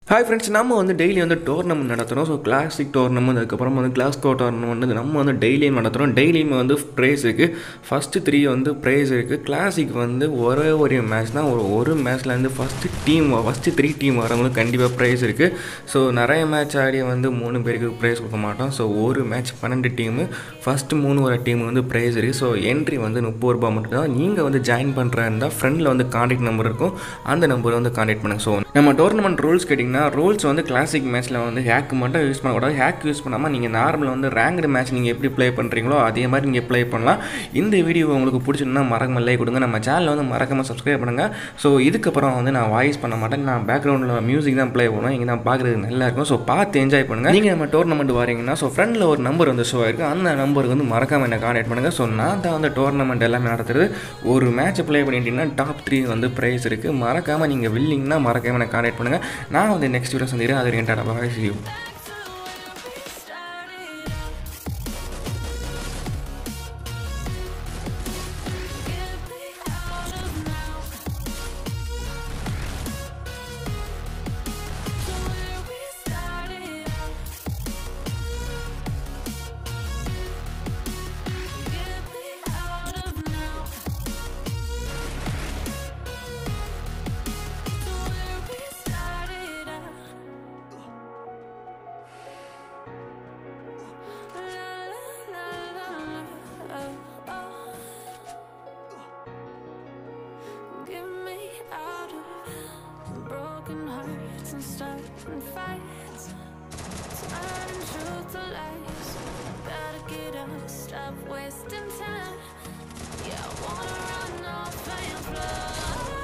Hi friends நம்ம வந்து daily வந்து டோர்னமெண்ட் நடத்துகிறோம் ஸோ கிளாசிக் டோர்னமெண்ட் அதுக்கப்புறம் வந்து கிளாஸ்கோ டோர்னமெண்ட் வந்து நம்ம வந்து டெய்லியும் நடத்துகிறோம் டெய்லியும் வந்து ப்ரைஸ் இருக்குது ஃபஸ்ட்டு த்ரீ வந்து ப்ரைஸ் இருக்குது கிளாசிக் வந்து ஒரே ஒரு மேட்ச் தான் ஒரு ஒரு மேட்ச்சில் வந்து first team first three team வரவங்களுக்கு கண்டிப்பாக ப்ரைஸ் இருக்குது ஸோ நிறைய மேட்ச் ஆடி வந்து மூணு பேருக்கு ப்ரைஸ் கொடுக்க மாட்டோம் ஸோ ஒரு மேட்ச் பன்னெண்டு டீமு ஃபஸ்ட்டு மூணு வர டீம் வந்து ப்ரைஸ் இருக்குது ஸோ என்ட்ரி வந்து முப்பது ரூபா மட்டும் தான் நீங்கள் வந்து ஜாயின் பண்ணுறா இருந்தால் ஃப்ரெண்டில் வந்து காண்டாக்ட் நம்பர் இருக்கும் அந்த நம்பரை வந்து காண்டாக்ட் பண்ணுங்கள் ஸோ நம்ம டோர்னமெண்ட் ரூல்ஸ் கேட்டிங்கன்னா ரூல்ஸ் வந்து கிளாசிக் மேட்ச்சில் வந்து ஹேக் மட்டும் யூஸ் பண்ணக்கூடாது ஹேக் யூஸ் பண்ணாமல் நீங்கள் நார்மல் வந்து ரேங்க்டு மேட்ச் நீங்கள் எப்படி ப்ளே பண்ணுறீங்களோ அதே மாதிரி நீங்கள் ப்ளே பண்ணலாம் இந்த வீடியோ உங்களுக்கு பிடிச்சிருந்தா மறக்காம லைக் கொடுங்க நம்ம சேனலை வந்து மறக்காமல் சப்ஸ்கிரைப் பண்ணுங்கள் ஸோ இதுக்கப்புறம் வந்து நான் வாய்ஸ் பண்ண மாட்டேன் நான் பேக்ரவுண்டில் மியூசிக் தான் ப்ளே பண்ணுவேன் இங்கே தான் பார்க்குறது நல்லா இருக்கும் ஸோ பார்த்து என்ஜாய் பண்ணுங்கள் நீங்கள் நம்ம டோர்னமெண்ட் வரீங்கன்னா ஸோ ஃப்ரெண்டில் ஒரு நம்பர் வந்து ஷோ ஆயிருக்கு அந்த நம்பருக்கு வந்து மறக்காமல் என்ன காண்டாக்ட் பண்ணுங்கள் ஸோ நான் தான் வந்து டோர்னமெண்ட் எல்லாமே நடத்துறது ஒரு மேட்ச் ப்ளே பண்ணிட்டீங்கன்னா டாப் த்ரீ வந்து ப்ரைஸ் இருக்குது மறக்காமல் நீங்கள் வில்லிங்னா மறக்காமல் எனக்கு காண்டாக்ட் பண்ணுங்கள் நான் வந்து நெக்ஸ்ட் வீடியோ சந்திக்கிறேன் அது ரெண்டாட bye see you Get me out of broken hearts and starting fights. Turning truth to lies. Better get up, stop wasting time. Yeah, I wanna run off and fly.